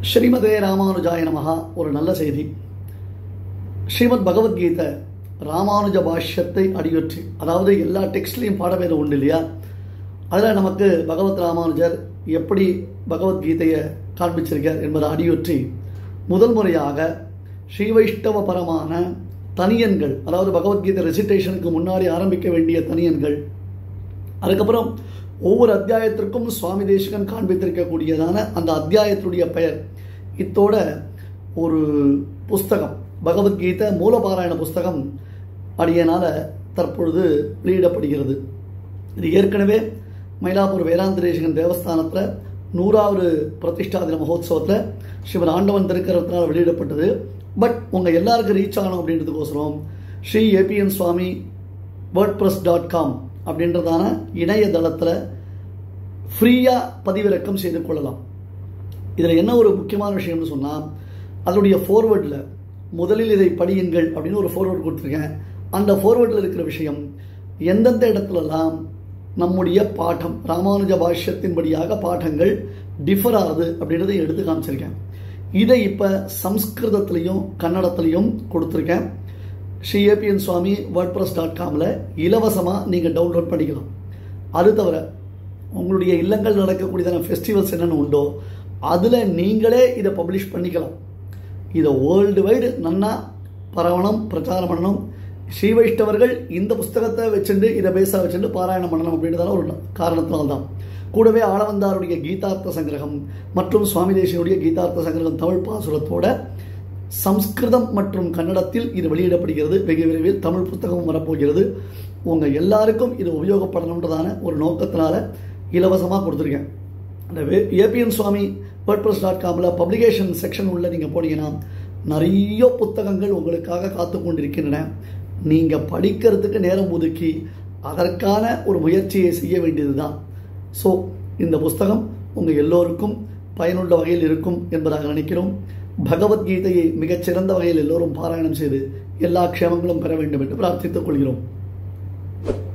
ஸ்ரீமதே ராமானுஜாய நமகா ஒரு நல்ல செய்தி ஸ்ரீமத் பகவத்கீதை ராமானுஜ பாஷ்யத்தை அடியொற்றி அதாவது எல்லா டெக்ஸ்ட்லையும் பாடவேதம் உண்டு இல்லையா அதில் நமக்கு பகவத் ராமானுஜர் எப்படி பகவத்கீதையை காண்பிச்சிருக்கார் என்பதை அடியொற்றி முதல் முறையாக ஸ்ரீ வைஷ்ணவ பரமான தனியன்கள் அதாவது பகவத்கீதை ரெசிடேஷனுக்கு முன்னாடி ஆரம்பிக்க வேண்டிய தனியன்கள் அதுக்கப்புறம் ஒவ்வொரு அத்தியாயத்திற்கும் சுவாமி தேசிகன் காண்பித்திருக்கக்கூடியதான அந்த அத்தியாயத்துடைய பெயர் இத்தோட ஒரு புஸ்தகம் பகவத்கீதை மூலபாராயண புஸ்தகம் அடியனால தற்பொழுது வெளியிடப்படுகிறது இது ஏற்கனவே மயிலாப்பூர் வேதாந்த தேசிகன் தேவஸ்தானத்தில் நூறாவது பிரதிஷ்டா தின மகோத்சவத்தில் சிவன் ஆண்டவன் திருக்கரத்தினால் வெளியிடப்பட்டது பட் உங்கள் எல்லாருக்கும் ரீச் ஆகணும் அப்படின்றதுக்கோசரம் Sri ABN Swami word press dot com அப்படின்றதான இணையதளத்தில் ஃப்ரீயாக பதிவிறக்கம் செய்து கொள்ளலாம் இதில் என்ன ஒரு முக்கியமான விஷயம்னு சொன்னால் அதனுடைய ஃபார்வேர்டில் முதலில் இதை படியுங்கள் அப்படின்னு ஒரு ஃபார்வேர்ட் கொடுத்துருக்கேன் அந்த ஃபார்வேர்டில் இருக்கிற விஷயம் எந்தெந்த இடத்துலலாம் நம்முடைய பாடம் ராமானுஜ பாஷ்யத்தின்படியாக பாடங்கள் டிஃபர் ஆகுது அப்படின்றத எடுத்து காமிச்சிருக்கேன் இதை இப்போ சம்ஸ்கிருதத்துலேயும் கன்னடத்துலேயும் கொடுத்துருக்கேன் Sri ABN Swami word press dot காமில் இலவசமாக நீங்கள் டவுன்லோட் பண்ணிக்கலாம் அது தவிர உங்களுடைய இல்லங்கள் நடக்கக்கூடியதான ஃபெஸ்டிவல்ஸ் என்னென்ன உண்டோ அதில் நீங்களே இதை பப்ளிஷ் பண்ணிக்கலாம் இதை வேர்ல்டு வைடு நன்னா பரவணும் பிரச்சாரம் பண்ணணும் ஸ்ரீ வைஷ்ணவர்கள் இந்த புஸ்தகத்தை வச்சுட்டு இதை பேச வச்சுட்டு பாராயணம் பண்ணணும் அப்படின்றதான ஒரு காரணத்தினால்தான் கூடவே ஆளவந்தாருடைய கீதார்த்த சங்கிரகம் மற்றும் சுவாமி தேசியனுடைய கீதார்த்த சங்கிரகம் தமிழ் பாசுரத்தோட சம்ஸ்கிருதம் மற்றும் கன்னடத்தில் இது வெளியிடப்படுகிறது வெகு விரைவில் தமிழ் புத்தகமும் வரப்போகிறது உங்கள் எல்லாருக்கும் இது உபயோகப்படணுன்றதான ஒரு நோக்கத்தினால இலவசமாக கொடுத்துருக்கேன் அந்த ஏபிஎன் சுவாமி வேர்ட்பிரஸ் டாட் காமில் பப்ளிகேஷன் செக்ஷன் உள்ள நீங்கள் போனீங்கன்னா நிறைய புத்தகங்கள் உங்களுக்காக காத்து கொண்டிருக்கின்றன நீங்கள் படிக்கிறதுக்கு நேரம் ஒதுக்கி அதற்கான ஒரு முயற்சியை செய்ய வேண்டியது தான் ஸோ இந்த புஸ்தகம் உங்கள் எல்லோருக்கும் பயனுள்ள வகையில் இருக்கும் என்பதாக நினைக்கிறோம் பகவத்கீதையை மிகச்சிறந்த வகையில் எல்லோரும் பாராயணம் செய்து எல்லா க்ஷேமங்களும் பெற வேண்டும் என்று பிரார்த்தித்துக் கொள்கிறோம்